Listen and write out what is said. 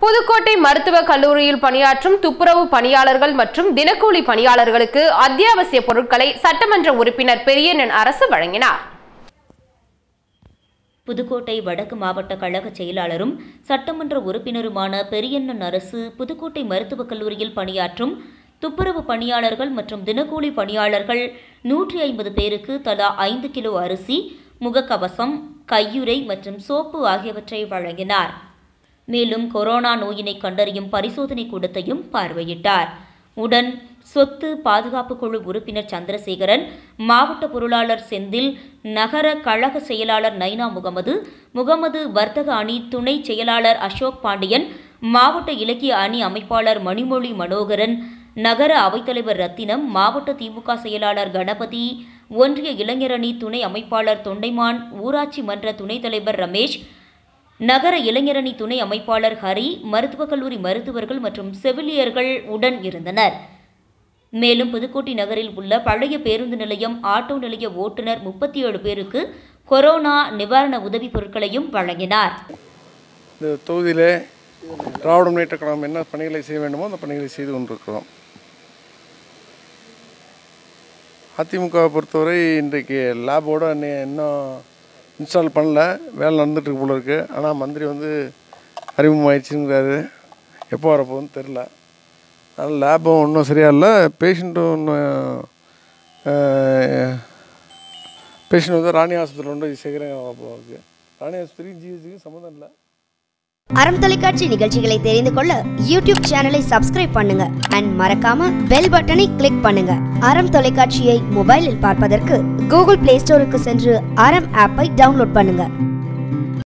புதுக்கோட்டை மருத்துவக் கல்லூரியில் பணியாற்றும் துப்புரவு பணியாளர்கள் மற்றும் தினக்கூலி பணியாளர்களுக்கு அத்தியாவசிய பொருட்களை சட்டமன்ற உறுப்பினர் பெரியண்ணன் அரசு வழங்கினார் புதுக்கோட்டை வடக்கு மாவட்ட கழக செயலாளரும் சட்டமன்ற உறுப்பினருமான பெரியண்ணன் அரசு புதுக்கோட்டை மருத்துவக் கல்லூரியில் பணியாற்றும் துப்புரவு பணியாளர்கள் மற்றும் தினக்கூலி பணியாளர்கள் நூற்றி ஐம்பது பேருக்கு தலா ஐந்து கிலோ அரிசி முகக்கவசம் கையுறை மற்றும் சோப்பு ஆகியவற்றை வழங்கினார் மேலும் கொரோனா நோயினை கண்டறியும் பரிசோதனை கூடத்தையும் பார்வையிட்டார் உடன் சொத்து பாதுகாப்பு குழு உறுப்பினர் சந்திரசேகரன் மாவட்ட பொருளாளர் செந்தில் நகர கழக செயலாளர் நைனா முகமது முகமது வர்த்தக அணி துணை செயலாளர் அசோக் பாண்டியன் மாவட்ட இலக்கிய அணி அமைப்பாளர் மணிமொழி மனோகரன் நகர அவைத்தலைவர் ரத்தினம் மாவட்ட திமுக செயலாளர் கணபதி ஒன்றிய இளைஞரணி துணை அமைப்பாளர் தொண்டைமான் ஊராட்சி மன்ற துணைத் தலைவர் ரமேஷ் நகர இளைஞரணி துணை அமைப்பாளர் ஹரி மருத்துவக் கல்லூரி மருத்துவர்கள் மற்றும் செவிலியர்கள் உடன் இருந்தனர் மேலும் புதுக்கோட்டை நகரில் உள்ள பழைய பேருந்து நிலையம் ஆட்டோ நிலைய ஓட்டுநர் முப்பத்தி ஏழு பேருக்கு கொரோனா நிவாரண உதவிப் பொருட்களையும் வழங்கினார் இந்த தொகுதியிலே திராவிட முன்னேற்ற கழகம் என்ன பணிகளை செய்ய வேண்டுமோ அந்த பணிகளை செய்து கொண்டிருக்கிறோம் அதிமுகவை பொறுத்தவரை இன்றைக்கு லேபோட இன்னும் இன்ஸ்டால் பண்ணல வேலை நடந்துட்டு இருக்கு போல இருக்குது ஆனால் மந்திரி வந்து அறிமுகமாயிடுச்சுங்கிறாரு எப்போ வரப்போகுதுன்னு தெரில அதனால் லேபும் ஒன்றும் சரியா இல்லை பேஷண்ட்டும் ஒன்றும் பேஷண்ட் வந்து ராணி ஆஸ்பத்திரியில் கொண்டு போய் சீக்கிரம் போகுது ராணி ஆஸ்பத்திரிக்கும் ஜிஹெச்சுக்கும் சம்மந்தம் இல்லை அறம் தொலைக்காட்சி நிகழ்ச்சிகளை தெரிந்து கொள்ள யூடியூப் சேனலை சப்ஸ்கிரைப் பண்ணுங்க அண்ட் மறக்காம பெல் பட்டனை கிளிக் பண்ணுங்க அறம் தொலைக்காட்சியை மொபைலில் பார்ப்பதற்கு கூகுள் பிளே ஸ்டோருக்கு சென்று அறம் ஆப்பை டவுன்லோட் பண்ணுங்க